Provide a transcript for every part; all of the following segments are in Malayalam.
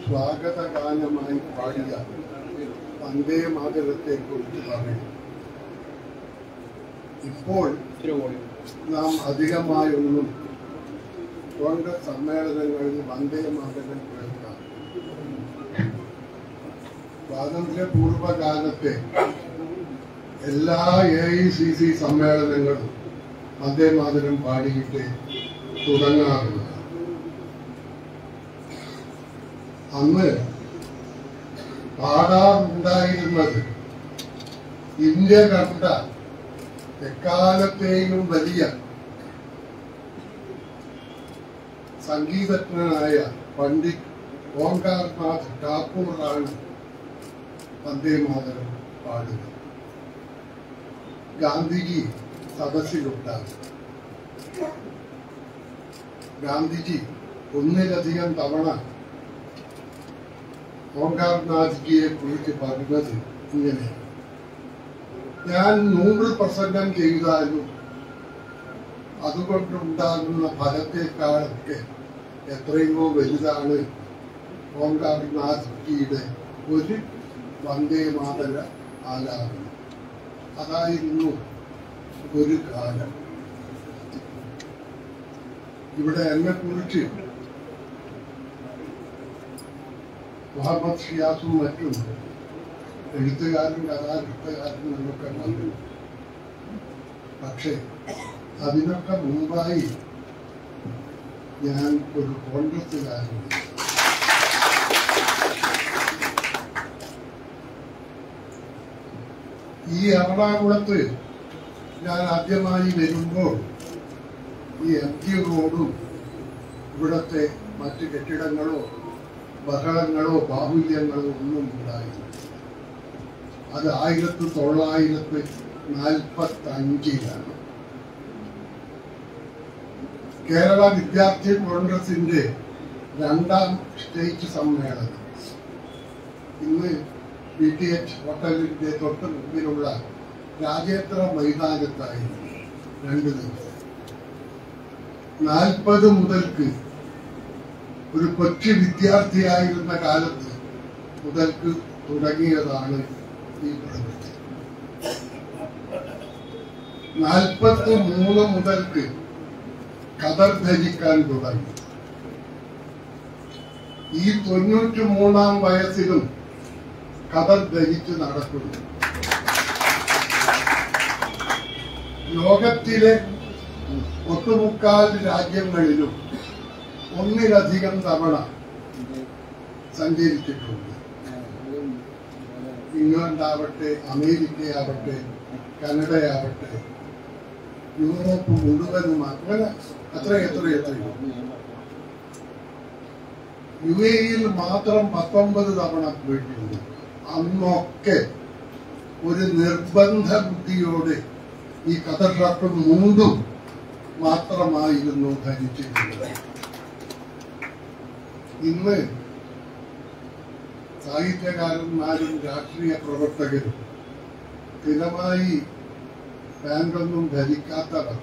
സ്വാഗതഗാനമായി പാടിയ വന്ദേ മാതരത്തെ കുറിച്ച് പറയും ഇപ്പോൾ നാം അധികമായൊന്നും കോൺഗ്രസ് സമ്മേളനങ്ങളിൽ വന്ദേ മാതരം കേൾക്കാം സ്വാതന്ത്ര്യ പൂർവ്വകാലത്തെ എല്ലാ എ ഐ സി സി സമ്മേളനങ്ങളും വന്ദേ മാതരം പാടിയിട്ട് തുടങ്ങാറുണ്ട് അന്ന് പാടാറുണ്ടായിരുന്നത് ഇന്ത്യ കണ്ട എക്കാലത്തെയും വലിയ സംഗീതജ്ഞനായ പണ്ഡിറ്റ് ഓംകാർനാഥ് ഠാക്കൂറാണ് വന്ദേ മാതരം പാടുക ഗാന്ധിജി സദസ്സിലുണ്ടാകും ഗാന്ധിജി ഒന്നിലധികം തവണ ഓംകാർനാഥ്ജിയെ കുറിച്ച് പറഞ്ഞത് ഇങ്ങനെ ഞാൻ നൂറ് പ്രസംഗം ചെയ്താലും അതുകൊണ്ടുണ്ടാകുന്ന ഫലത്തെക്കാളൊക്കെ എത്രയോ വലുതാണ് ഓംകാർനാഥ്ജിയുടെ ഒരു വന്ദേ മാതര ആലാപനം അതായിരുന്നു ഒരു കാലം ഇവിടെ എന്നെ കുറിച്ച് മുഹമ്മദ് ഷിയാസും മറ്റും എഴുത്തുകാരും കഥാകൃത്തുകാരും എന്നൊക്കെ വന്നു പക്ഷേ അതിനൊക്കെ മുമ്പായി ഞാൻ ഒരു കോൺഗ്രസ്സുകാരനാണ് ഈ എറണാകുളത്ത് ഞാൻ ആദ്യമായി വരുമ്പോൾ ഈ എം ജി റോഡും ഇവിടത്തെ മറ്റ് കെട്ടിടങ്ങളോ ബഹളങ്ങളോ ബാഹുല്യങ്ങളോ ഒന്നും ഉണ്ടായില്ല അത് ആയിരത്തി തൊള്ളായിരത്തി നാൽപ്പത്തി അഞ്ചിലാണ് കേരള വിദ്യാർത്ഥി കോൺഗ്രസിന്റെ രണ്ടാം സ്റ്റേറ്റ് സമ്മേളനം ഇന്ന് ബി ടി എച്ച് ഹോട്ടലിന്റെ തൊട്ട് മുമ്പിലുള്ള രാജേന്ദ്ര മൈതാനത്തായിരുന്നു രണ്ട് ദിവസം നാൽപ്പത് മുതൽക്ക് ഒരു കൊച്ചു വിദ്യാർത്ഥിയായിരുന്ന കാലത്ത് മുതൽക്ക് തുടങ്ങിയതാണ് ഈ പ്രവൃത്തി നാൽപ്പത്തി മൂന്ന് മുതൽക്ക് കതർ ധരിക്കാൻ തുടങ്ങി ഈ തൊണ്ണൂറ്റി മൂന്നാം വയസ്സിലും കതർ ധരിച്ച് നടക്കുന്നു ലോകത്തിലെ ഒട്ടുമുക്കാൽ രാജ്യങ്ങളിലും ഒന്നിലധികം തവണ സഞ്ചരിച്ചിട്ടുണ്ട് ഇംഗ്ലണ്ട് ആവട്ടെ അമേരിക്കയാവട്ടെ കാനഡയാവട്ടെ യൂറോപ്പ് മുഴുവനും അങ്ങനെ അത്ര എത്ര എത്രയോ യു എയിൽ മാത്രം പത്തൊമ്പത് തവണ പോയിട്ടുണ്ട് അന്നൊക്കെ ഒരു നിർബന്ധ ബുദ്ധിയോടെ ഈ കഥ ഷർട്ടും മുണ്ടും മാത്രമായിരുന്നു ധരിച്ചിരുന്നത് ഇന്ന് സാഹിത്യകാരന്മാരും രാഷ്ട്രീയ പ്രവർത്തകരും സ്ഥിരമായി പാൻറ്റൊന്നും ധരിക്കാത്തവർ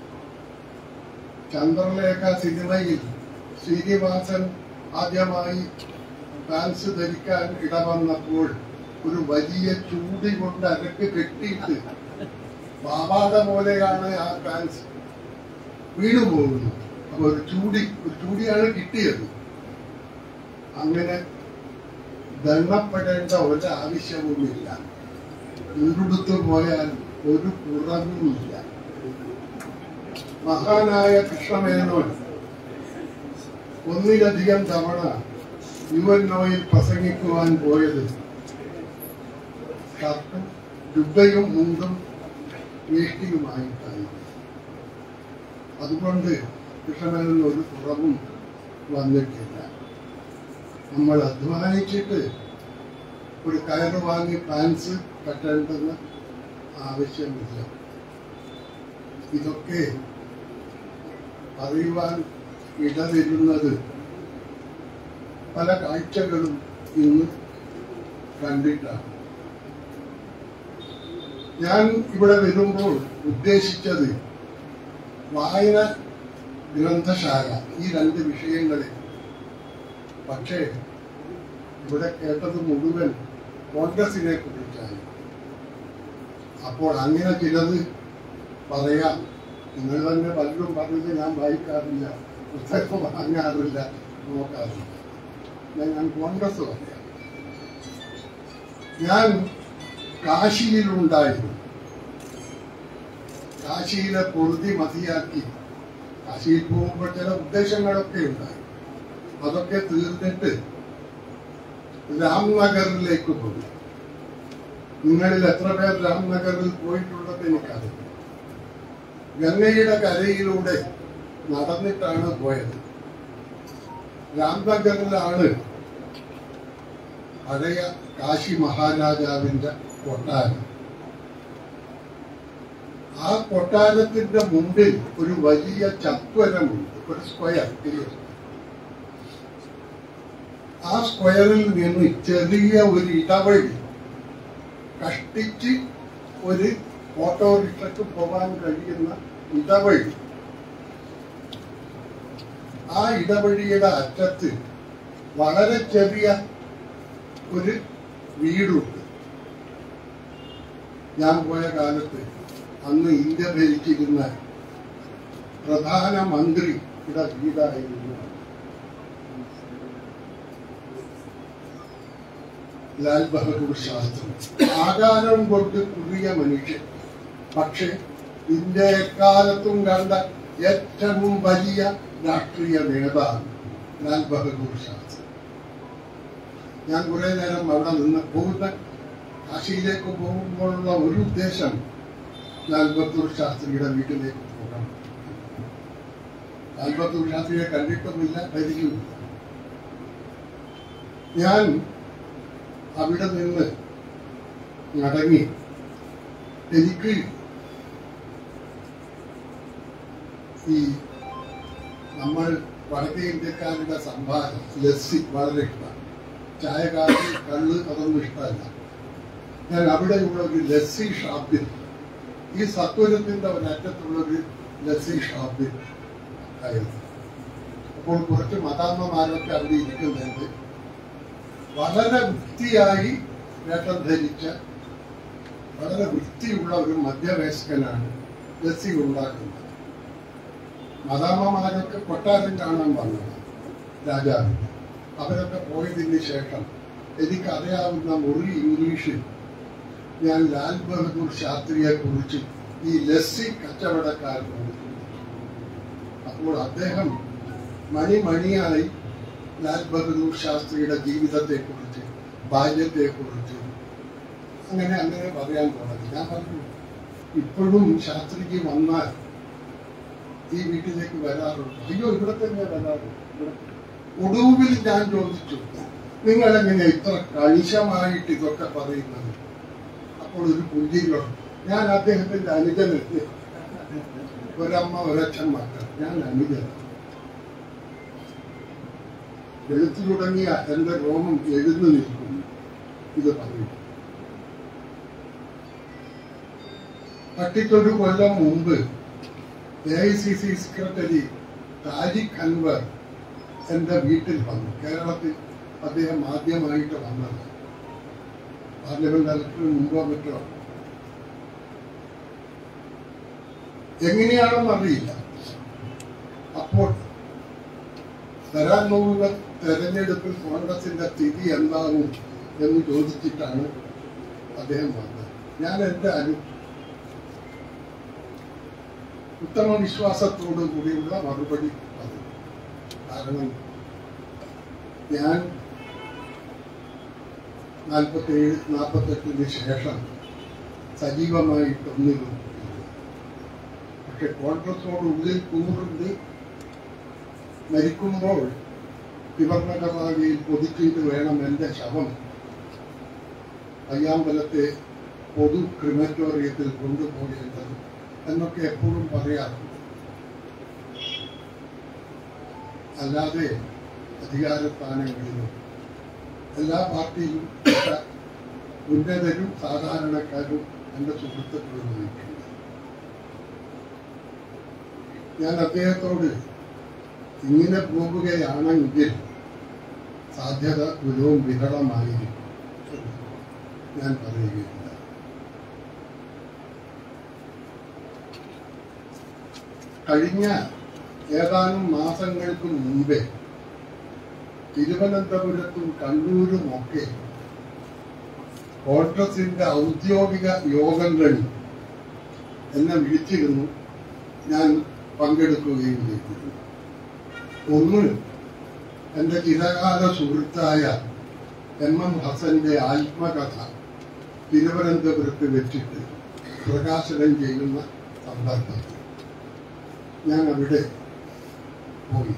ചന്ദ്രലേഖ സിനിമയിൽ ശ്രീനിവാസൻ ആദ്യമായി പാൻസ് ധരിക്കാൻ ഇടവന്നപ്പോൾ ഒരു വലിയ ചൂടി കൊണ്ട് അരക്ക് കെട്ടിയിട്ട് ബാബാട പോലെയാണ് ആ പാൻസ് വീണു പോകുന്നു അപ്പൊ ഒരു ചൂടി ഒരു ചൂടിയാണ് കിട്ടിയത് അങ്ങനെ ദണ്ണപ്പെടേണ്ട ഒരു ആവശ്യവുമില്ല ഉരുടുത്തു പോയാൽ ഒരു കുറവുമില്ല മഹാനായ കൃഷ്ണമേനോൻ ഒന്നിലധികം തവണ യു എൻ ഒയിൽ പ്രസംഗിക്കുവാൻ പോയത് ഷർട്ടും ജുബയും മുണ്ടും വേഷ്ടിയുമായിട്ടായി അതുകൊണ്ട് കൃഷ്ണമേനോൻ ഒരു കുറവും വന്നിട്ടില്ല നമ്മൾ അധ്വാനിച്ചിട്ട് ഒരു കയറ് വാങ്ങി പാൻസ് കെട്ടേണ്ടെന്ന് ആവശ്യമില്ല ഇതൊക്കെ അറിയുവാൻ ഇടവരുന്നത് പല കാഴ്ചകളും ഇന്ന് കണ്ടിട്ടാണ് ഞാൻ ഇവിടെ വരുമ്പോൾ ഉദ്ദേശിച്ചത് വായന ഗ്രന്ഥശാല ഈ രണ്ട് വിഷയങ്ങളിൽ പക്ഷേ ഇവിടെ കേട്ടത് മുഴുവൻ കോൺഗ്രസിനെ കുറിച്ചാണ് അപ്പോൾ അങ്ങനെ ചിലത് പറയാം നിങ്ങൾ തന്നെ പലരും പറഞ്ഞത് ഞാൻ വായിക്കാറില്ല പുസ്തകം വാങ്ങാറില്ല നോക്കാറില്ല ഞാൻ ഞാൻ കോൺഗ്രസ് പറയാം ഞാൻ കാശിയിലുണ്ടായിരുന്നു കാശിയിലെ പൊറുതി മതിയാക്കി കാശിയിൽ പോകുമ്പോൾ ചില ഉദ്ദേശങ്ങളൊക്കെ ഉണ്ടായി അതൊക്കെ തീർന്നിട്ട് രാംനഗറിലേക്ക് പോയി നിങ്ങളിൽ എത്ര പേർ രാംനഗറിൽ പോയിട്ടുണ്ടെന്ന് എനിക്കറിയാം ഗംഗയുടെ കരയിലൂടെ നടന്നിട്ടാണ് പോയത് രാംനഗറിലാണ് പഴയ കാശി മഹാരാജാവിന്റെ കൊട്ടാരം ആ കൊട്ടാരത്തിന്റെ മുമ്പിൽ ഒരു വലിയ ചത്വരമുണ്ട് ഒരു സ്ക്വയർ വലിയ സ്ക്വയർ. ആ സ്ക്വയറിൽ നിന്ന് ചെറിയ ഒരു ഇടവഴി കഷ്ടിച്ച് ഒരു ഓട്ടോറിക്ഷയ്ക്ക് പോകാൻ കഴിയുന്ന ഇടവഴി ആ ഇടവഴിയുടെ അറ്റത്ത് വളരെ ചെറിയ ഒരു വീടുണ്ട് ഞാൻ പോയ കാലത്ത് അന്ന് ഇന്ത്യ ഭരിച്ചിരുന്ന പ്രധാനമന്ത്രിയുടെ വീടായിരുന്നു ലാൽ ബഹദൂർ ശാസ്ത്രി ആകാരം കൊണ്ട് കുറിയ മനുഷ്യൻ പക്ഷെ ഇന്ത്യ എക്കാലത്തും കണ്ട ഏറ്റവും വലിയ രാഷ്ട്രീയ നേതാവ് ലാൽ ബഹദൂർ ശാസ്ത്രി ഞാൻ കുറെ നേരം അവിടെ നിന്ന് പോകുന്ന കാശിയിലേക്ക് പോകുമ്പോഴുള്ള ഒരു ഉദ്ദേശം ലാൽ ബഹദൂർ ശാസ്ത്രിയുടെ വീട്ടിലേക്ക് പോകണം ലാൽ ബഹദൂർ ശാസ്ത്രിയെ കണ്ടിട്ടുമില്ല പരിചയമില്ല ഞാൻ അവിടെ നിന്ന് മടങ്ങി എനിക്ക് ഈ നമ്മൾ വടക്കേ ഇന്ത്യക്കാരുടെ സംഭാരം ലസ്സി വളരെ ഇഷ്ടമാണ് ചായ കാപ്പി കള്ള് അതൊന്നും ഇഷ്ടമല്ല ഞാൻ അവിടെയുള്ള ഒരു ലസ്സി ഷാപ്പിൽ ഈ സത്വരത്തിന്റെ ഒരറ്റത്തുള്ള ഒരു ലസ്സി ഷാപ്പിൽ ആയിരുന്നു അപ്പോൾ കുറച്ച് മതാമ്മമാരൊക്കെ അവിടെ ഇരിക്കുന്നുണ്ട് വളരെ വൃത്തിയായി വേഷം ധരിച്ച വളരെ വൃത്തിയുള്ള ഒരു മധ്യവയസ്കനാണ് ലസ്സി ഉണ്ടാക്കുന്നത് മദാമ്മമാരൊക്കെ കൊട്ടാരം കാണാൻ വന്നത് രാജാവിന് അവരൊക്കെ പോയതിന് ശേഷം എനിക്കറിയാവുന്ന മുറി ഇംഗ്ലീഷിൽ ഞാൻ ലാൽ ബഹദൂർ ശാസ്ത്രിയെ കുറിച്ച് ഈ ലസ്സി കച്ചവടക്കാരനോട് ചോദിച്ചു. അപ്പോൾ അദ്ദേഹം മണിമണിയായി ലാൽ ബഹദൂർ ശാസ്ത്രിയുടെ ജീവിതത്തെ കുറിച്ച് ബാല്യത്തെ കുറിച്ച് അങ്ങനെ അങ്ങനെ പറയാൻ തുടങ്ങി ഞാൻ പറഞ്ഞു ഇപ്പോഴും ശാസ്ത്രിക്ക് വന്നാൽ ഈ വീട്ടിലേക്ക് വരാറുണ്ട് അയ്യോ ഇവിടെ തന്നെ വരാറുണ്ട് ഇവിടെ. ഒടുവിൽ ഞാൻ ചോദിച്ചു നിങ്ങൾ എങ്ങനെ ഇത്ര കണിശമായിട്ട് ഇതൊക്കെ പറയുന്നത് അപ്പോൾ ഒരു പുഞ്ചിരിയുണ്ട് ഞാൻ അദ്ദേഹത്തിന്റെ അനുജനല്ലേ ഒരമ്മ ഒരച്ഛൻ മക്കൾ ഞാൻ അനുജനാണ് വെളുത്തു തുടങ്ങിയ എന്റെ രോമം എഴുന്നു നിൽക്കുന്നു ഇത് പറഞ്ഞു പട്ടിക്കൊരു കൊല്ലം മുമ്പ് A I C C secretary Tariq Anwar എന്റെ വീട്ടിൽ വന്നു കേരളത്തിൽ അദ്ദേഹം ആദ്യമായിട്ട് വന്നത് പാർലമെന്റ് ഇലക്ഷന് മുമ്പോ മറ്റോ എങ്ങനെയാണെന്ന് അറിയില്ല അപ്പോൾ വരാൻ പോകുന്ന തെരഞ്ഞെടുപ്പിൽ കോൺഗ്രസിന്റെ സ്ഥിതി എന്താകും എന്ന് ചോദിച്ചിട്ടാണ് അദ്ദേഹം വന്നത് ഞാൻ എന്റെ അനു ഉത്തമ വിശ്വാസത്തോടു കൂടിയുള്ള മറുപടി പറഞ്ഞു കാരണം ഞാൻ നാൽപ്പത്തേഴ് നാൽപ്പത്തെട്ടിന് ശേഷം സജീവമായിട്ടൊന്നിലും ഇല്ല. പക്ഷെ കോൺഗ്രസോട് ഉള്ളിൽ കൂറുണ്ട് മരിക്കുമ്പോൾ വിവർണകമാകിയിൽ പൊതിച്ചിട്ട് വേണം എന്റെ ശവം അയ്യാമ്പലത്തെ പൊതു ക്രിമറ്റോറിയത്തിൽ കൊണ്ടുപോകേണ്ടത് എന്നൊക്കെ എപ്പോഴും പറയാറുണ്ട് അല്ലാതെ അധികാരസ്ഥാനങ്ങളിലും എല്ലാ പാർട്ടിയിലും പെട്ട ഉന്നതരും സാധാരണക്കാരും എന്റെ സുഹൃത്തുക്കളും നിൽക്കുന്നത് ഞാൻ അദ്ദേഹത്തോട് ഇങ്ങനെ പോകുകയാണെങ്കിൽ സാധ്യത ഗുരുവും വിരളമായിരിക്കും ഞാൻ പറയുകയില്ല കഴിഞ്ഞ ഏതാനും മാസങ്ങൾക്ക് മുമ്പേ തിരുവനന്തപുരത്തും കണ്ണൂരും ഒക്കെ കോൺഗ്രസിന്റെ ഔദ്യോഗിക യോഗങ്ങളിൽ എന്നെ വിളിച്ചിരുന്നു ഞാൻ പങ്കെടുക്കുകയും ചെയ്തിരുന്നു ഒന്ന് എൻ്റെ ചിരകാല സുഹൃത്തായ എം എം ഹസന്റെ ആത്മകഥ തിരുവനന്തപുരത്ത് വെച്ചിട്ട് പ്രകാശനം ചെയ്യുന്ന സന്ദർഭത്തിൽ ഞാൻ അവിടെ പോയി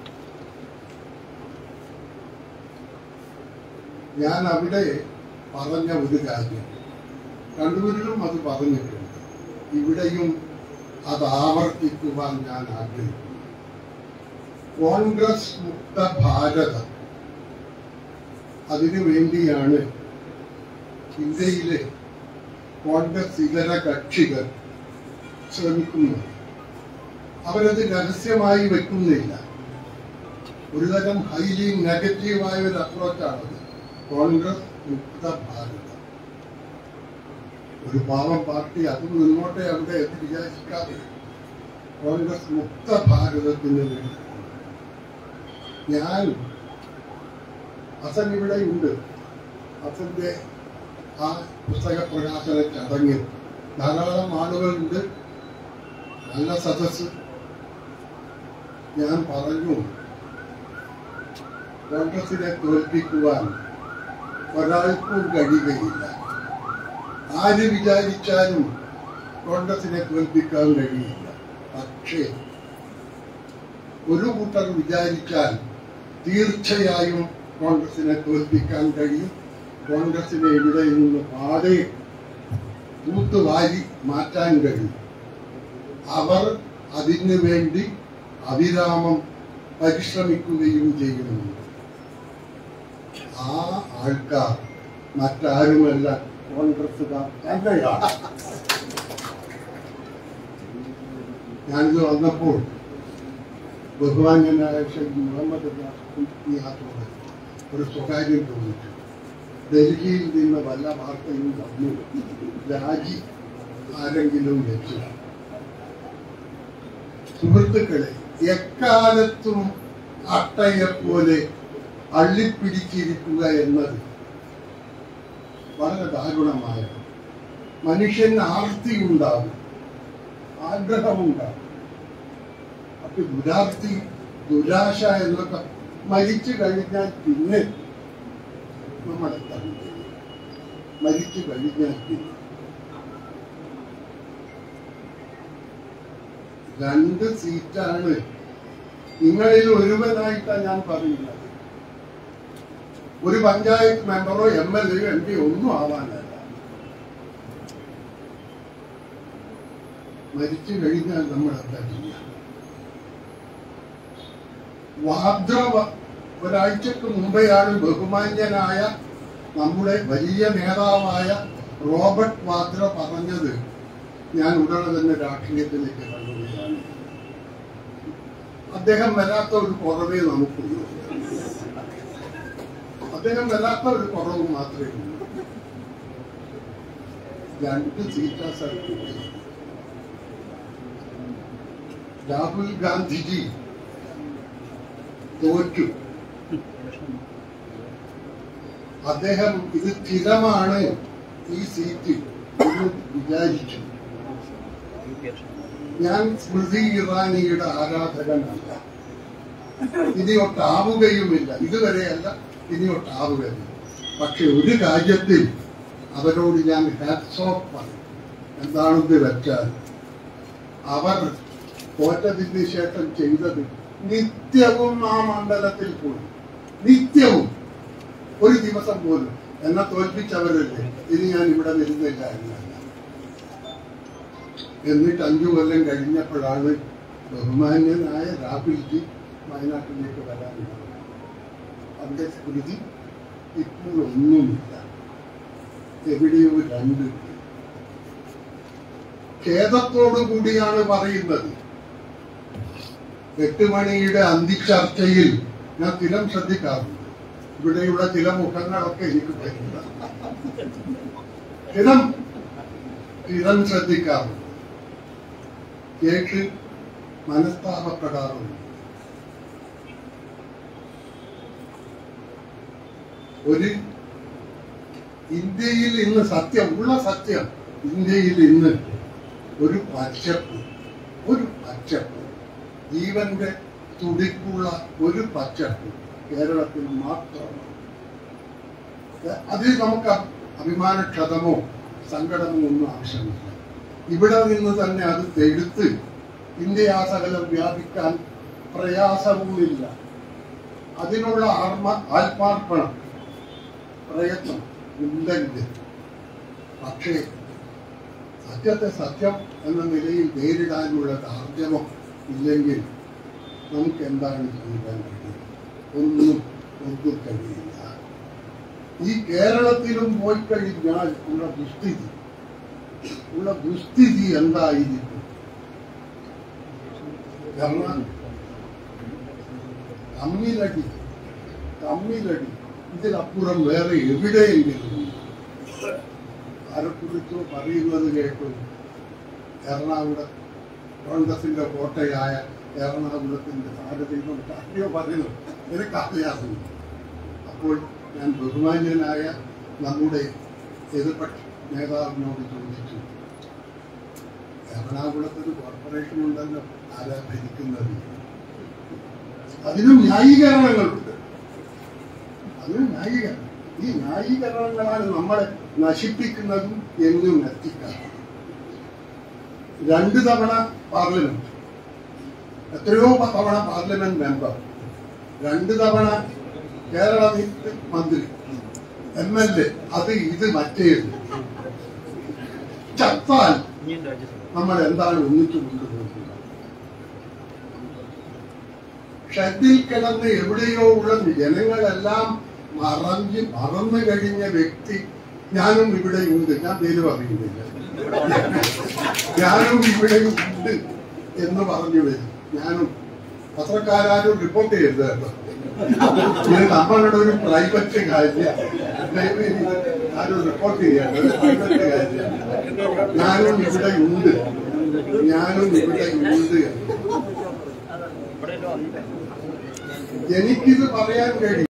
ഞാൻ അവിടെ പറഞ്ഞ ഒരു കാര്യം കണ്ണൂരിലും അത് പറഞ്ഞിട്ടുണ്ട് ഇവിടെയും അത് ആവർത്തിക്കുവാൻ ഞാൻ ആഗ്രഹിക്കുന്നു കോൺഗ്രസ് മുക്ത ഭാരതം അതിനു വേണ്ടിയാണ് ഇന്ത്യയിലെ കോൺഗ്രസ് ഇതര കക്ഷികൾ ശ്രമിക്കുന്നത് അവരത് രഹസ്യമായി വെക്കുന്നില്ല ഒരുതരം ഹൈലി നെഗറ്റീവായ ഒരു അപ്രോച്ചാണത് കോൺഗ്രസ് മുക്ത ഭാരതം ഒരു പാവം പാർട്ടി അത് മുന്നോട്ടെ അവിടെ എന്ന് വിചാരിക്കാതെ കോൺഗ്രസ് മുക്ത ഭാരതത്തിന് വേണ്ടി ഞാൻ ഹസൻ ഇവിടെയുണ്ട് ഹസന്റെ ആ പുസ്തക പ്രകാശന ചടങ്ങിൽ ധാരാളം ആളുകളുണ്ട് നല്ല സദസ് ഞാൻ പറഞ്ഞു കോൺഗ്രസിനെ തോൽപ്പിക്കുവാൻ ഒരാൾക്കും കഴിയുകയില്ല ആര് വിചാരിച്ചാലും കോൺഗ്രസിനെ തോൽപ്പിക്കാൻ കഴിയില്ല പക്ഷേ ഒരു കൂട്ടർ വിചാരിച്ചാൽ തീർച്ചയായും കോൺഗ്രസിനെ തോൽപ്പിക്കാൻ കഴിയും കോൺഗ്രസിനെ ഇവിടെ നിന്ന് പാടെ തൂത്തുവാരി മാറ്റാൻ കഴിയും അവർ അതിനു വേണ്ടി അവിരാമം പരിശ്രമിക്കുകയും ചെയ്യുന്നു ആ ആൾക്കാർ മറ്റാരുമല്ല കോൺഗ്രസുകാർ തന്നെയാണ് ഞാനിത് വന്നപ്പോൾ ബഹുമാന്യനായ ഷെയ്ഖ് മുഹമ്മദ് യാത്തോട് ഒരു സ്വകാര്യം ചോദിച്ചു ഡൽഹിയിൽ നിന്ന് വല്ല വാർത്തയും വന്നു രാജി ആരെങ്കിലും വെച്ചു സുഹൃത്തുക്കളെ എക്കാലത്തും അട്ടയെപ്പോലെ അള്ളിപ്പിടിച്ചിരിക്കുക എന്നത് വളരെ ദാരുണമായ മനുഷ്യന് ആർത്തിയുണ്ടാകും ആഗ്രഹമുണ്ടാകും അപ്പൊ ദുരാർത്തി ദുരാശ എന്നൊക്കെ മരിച്ചു കഴിഞ്ഞാൽ പിന്നെ നമ്മളെ തന്നെ മരിച്ചു കഴിഞ്ഞാൽ പിന്നെ രണ്ട് സീറ്റാണ് നിങ്ങളിൽ ഒരുവനായിട്ടാണ് ഞാൻ പറയുന്നത് ഒരു പഞ്ചായത്ത് മെമ്പറോ എം എൽ എയോ എം പി ഒന്നും ആവാനല്ല മരിച്ചു കഴിഞ്ഞാൽ നമ്മൾ എന്താ ചെയ്യുക വാദ്ര ഒരാഴ്ചക്ക് മുമ്പെയാണ് ബഹുമാന്യനായ നമ്മുടെ വലിയ നേതാവായ റോബർട്ട് വാദ്ര പറഞ്ഞത് ഞാൻ ഉടനെ തന്നെ രാഷ്ട്രീയത്തിലേക്ക് കണ്ടുകയാണ് അദ്ദേഹം വരാത്ത ഒരു കുറവേ നമുക്കുള്ളൂ അദ്ദേഹം വരാത്ത ഒരു കുറവ് മാത്രമേ ഉള്ളൂ രണ്ട് സീറ്റാ സാർ കിട്ടിയത് രാഹുൽ ഗാന്ധിജി തോറ്റു അദ്ദേഹം ഇത് സ്ഥിരമാണ് ഈ സീറ്റ് എന്ന് വിചാരിച്ചു ഞാൻ സ്മൃതി ഇറാനിയുടെ ആരാധകനല്ല ഇനിയൊട്ടാവുകയുമില്ല ഇതുവരെയല്ല ഇനിയൊട്ടാവുകയില്ല പക്ഷെ ഒരു കാര്യത്തിൽ അവരോട് ഞാൻ ഹാറ്റ്സ് ഓഫ് പറയും എന്താണെന്ന് വെച്ചാൽ അവർ തോറ്റതിന് ശേഷം ചെയ്തത് നിത്യവും ആ മണ്ഡലത്തിൽ പോയി നിത്യവും ഒരു ദിവസം പോലും എന്നെ തോൽപ്പിച്ചവരല്ലേ ഇനി ഞാൻ ഇവിടെ വരുന്നില്ല എന്നല്ല എന്നിട്ട് അഞ്ചു കൊല്ലം കഴിഞ്ഞപ്പോഴാണ് ബഹുമാന്യനായ രാഹുൽജി വയനാട്ടിലേക്ക് വരാനുള്ളത് അതിന്റെ സ്മൃതി ഇപ്പോഴൊന്നുമില്ല എവിടെയോ രണ്ട് ഖേദത്തോടു കൂടിയാണ് പറയുന്നത് എട്ട് മണിയുടെ അന്തിച്ചർച്ചയിൽ ഞാൻ സ്ഥിരം ശ്രദ്ധിക്കാറുണ്ട് ഇവിടെയുള്ള ചില മുഖങ്ങളൊക്കെ എനിക്ക് പറ്റില്ല സ്ഥിരം സ്ഥിരം ശ്രദ്ധിക്കാറുണ്ട് കേട്ട് മനസ്താപപ്പെടാറുണ്ട് ഒരു ഇന്ത്യയിൽ ഇന്ന് സത്യം ഉള്ള സത്യം ഇന്ത്യയിൽ ഇന്ന് ഒരു പച്ചപ്പ് ഒരു പച്ചപ്പ് ജീവന്റെ തുടിപ്പുള്ള ഒരു പച്ചപ്പ് കേരളത്തിൽ മാത്രമാണ് അതിൽ നമുക്ക് അഭിമാനക്ഷതമോ സങ്കടമോ ഒന്നും ആവശ്യമില്ല ഇവിടെ നിന്ന് തന്നെ അത് തെടുത്ത് ഇന്ത്യാസകലം വ്യാപിക്കാൻ പ്രയാസവുമില്ല അതിനുള്ള ആത്മ ആത്മാർപ്പണം പ്രയത്നം ഉണ്ടെങ്കിൽ പക്ഷേ സത്യത്തെ സത്യം എന്ന നിലയിൽ നേരിടാനുള്ള ആർജവം ഇല്ലെങ്കിൽ നമുക്ക് എന്താണ് ചെയ്യാൻ കഴിയുക ഒന്നും ഒന്നും കഴിയില്ല ഈ കേരളത്തിലും പോയി കഴിഞ്ഞാൽ ഉള്ള ദുസ്ഥിതി ഉള്ള ദുസ്ഥിതി എന്തായിരിക്കും കാരണം തമ്മിലടി തമ്മിലടി ഇതിലപ്പുറം വേറെ എവിടെയെങ്കിലും ആരെക്കുറിച്ചോ പറയുന്നത് കേട്ടു എറണാകുളം കോൺഗ്രസിന്റെ കോട്ടയായ എറണാകുളത്തിന്റെ ഭാരതീയം കാര്യോ പറയുന്നു എനിക്ക് അറിയാവുന്നു അപ്പോൾ ഞാൻ ബഹുമാന്യനായ നമ്മുടെ എതിർപക്ഷ നേതാവിനോട് ചോദിച്ചു എറണാകുളത്തൊരു കോർപ്പറേഷൻ ഉണ്ടല്ലോ ആരാ ഭരിക്കുന്നത് അതിനും ന്യായീകരണങ്ങളുണ്ട് അതിന് ന്യായീകരണം ഈ ന്യായീകരണങ്ങളാണ് നമ്മളെ നശിപ്പിക്കുന്നതും എന്നും എത്തിക്കാറും രണ്ട് തവണ പാർലമെന്റ് എത്രയോ തവണ പാർലമെന്റ് മെമ്പർ രണ്ട് തവണ കേരള മന്ത്രി എം എൽ എ അത് ഇത് മറ്റേത് ചത്താൽ നമ്മൾ എന്താണ് ഒന്നിച്ചു കൊണ്ടുപോകുന്നത് ഷെഡിൽ കിടന്ന് എവിടെയോ ഉള്ള ജനങ്ങളെല്ലാം മറഞ്ഞ് മറന്നു കഴിഞ്ഞ വ്യക്തി ഞാനും ഇവിടെ ഉണ്ട് ഞാൻ പേര് പറയുന്നില്ല ഞാനും ഇവിടെ ഉണ്ട് എന്ന് പറഞ്ഞു വരും ഞാനും പത്രക്കാരും റിപ്പോർട്ട് ചെയ്തത് കേട്ടോ ഇത് നമ്മളുടെ ഒരു പ്രൈവറ്റ് കാര്യം ആരും റിപ്പോർട്ട് ചെയ്യാണ് ഒരു പ്രൈവറ്റ് കാര്യം ഞാനും ഇവിടെ ഉണ്ട് ഞാനും ഇവിടെ ഉണ്ട് എന്ന്. എനിക്കിത് പറയാൻ കഴിയും